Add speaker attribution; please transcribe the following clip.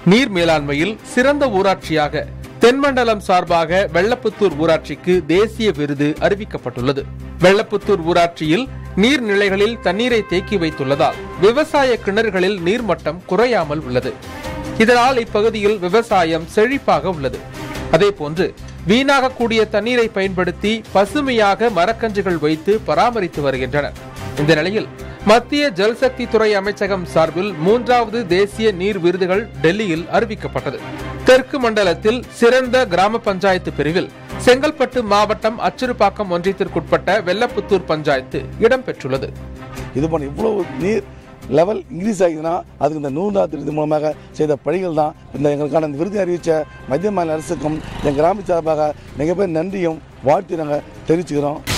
Speaker 1: நீர் மேலாண்மையில் சிறந்த ஊராட்சியாக தென்மண்டலம் சார்பாக வெள்ளப்புத்தூர் ஊராட்சிக்கு தேசிய விருது அறிவிக்கப்பட்டுள்ளது வெள்ளப்புத்தூர் ஊராட்சியில் நீர்நிலைகளில் தண்ணீரை தேக்கி வைத்துள்ளதால் விவசாய கிணறுகளில் நீர்மட்டம் குறையாமல் உள்ளது இதனால் இப்பகுதியில் விவசாயம் செழிப்பாக உள்ளது அதேபோன்று வீணாகக்கூடிய தண்ணீரை பயன்படுத்தி பசுமையாக மரக்கன்றுகள் வைத்து பராமரித்து வருகின்றனர் இந்த நிலையில் மத்திய ஜல்சக்தி துறை அமைச்சகம் சார்பில் மூன்றாவது தேசிய நீர் விருதுகள் டெல்லியில் அறிவிக்கப்பட்டது தெற்கு மண்டலத்தில் சிறந்த கிராம பஞ்சாயத்து பிரிவில் செங்கல்பட்டு மாவட்டம் அச்சிறுபாக்கம் ஒன்றியத்திற்குட்பட்ட வெள்ளப்புத்தூர் பஞ்சாயத்து இடம்பெற்றுள்ளது
Speaker 2: இது போன்ற இவ்வளவு நீர் லெவல் இன்க்ரீஸ் ஆகிதுன்னா அதுக்கு இந்த நூறாவது திட்டத்தின் மூலமாக செய்த பணிகள் தான் இந்த எங்களுக்கான இந்த விருதை அறிவித்த மத்திய மாநில அரசுக்கும் என் கிராம சார்பாக மிகப்பெரிய நன்றியும் வாழ்த்து நாங்கள் தெரிவிச்சுக்கிறோம்